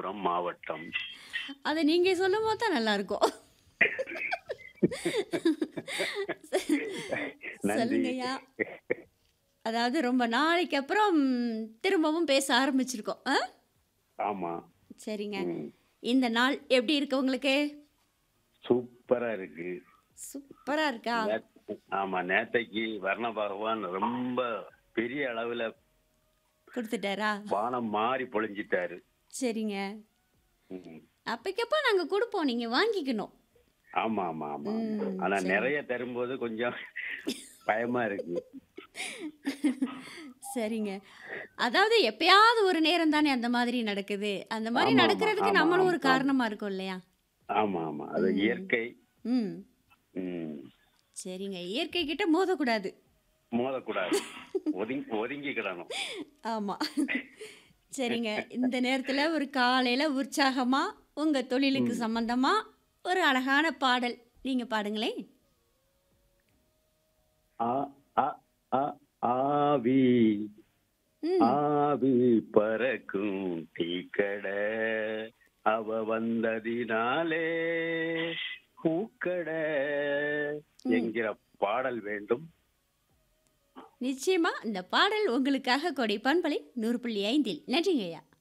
ராமநாதபுரம் மாவட்டம் அதை நீங்க சொல்லும் போது தான் நல்லா இருக்கும் நன்றி சொல்லுங்கய்யா அதாவது ரொம்ப நாளைக்கு அப்புறம் திரும்பவும் பேச ஆரம்பிச்சிருக்கோம் ஆ? ஆமா சரிங்க ம். இந்த நாள் எப்படி இருக்கு உங்களுக்கு சூப்பரா இருக்கு சூப்பரா இருக்கா நேத்து- ஆமா நேத்தைக்கு வர்ண பகவான் ரொம்ப பெரிய அளவுல கொடுத்துட்டாரா வானம் மாறி பொழிஞ்சிட்டாரு சரிங்க ம். அப்பைக்கப்போ நாங்க கொடுப்போம் நீங்க வாங்கிக்கணும் ஆமா ஆமா ஆமா ம், ஆனா சரி. நிறைய தரும்போது கொஞ்சம் பயமா இருக்கு சரிங்க அதாவது எப்பயாவது ஒரு நேரம் தானே அந்த மாதிரி நடக்குது அந்த மாதிரி ஆமா, ஆமா, நடக்கிறதுக்கு ஆமா, நம்மளும் ஒரு ஆமா. காரணமா இருக்கும் இல்லையா ஆமா ஆமா அது ம். இயற்கை ம் ம். சரிங்க இயற்கை கிட்ட மோதக்கூடாது மோதக்கூடாது ஒதுங்கி ஒதுங்கிக்கிடணும் ஆமா சரிங்க இந்த நேரத்துல ஒரு காலையில உற்சாகமா உங்க தொழிலுக்கு சம்பந்தமா ஒரு அழகான பாடல் நீங்க பாடுங்களேன் ஆ ஆ ஆ ஆவி ம் ஆவி பறக்கும் டீக்கடை அவ வந்ததினாலே பூக்கடை என்கிற பாடல் வேண்டும் நிச்சயமா இந்த பாடல் உங்களுக்காக கொடை பண்பலை நூறு புள்ளி ஐந்தில் நன்றிங்க ஐயா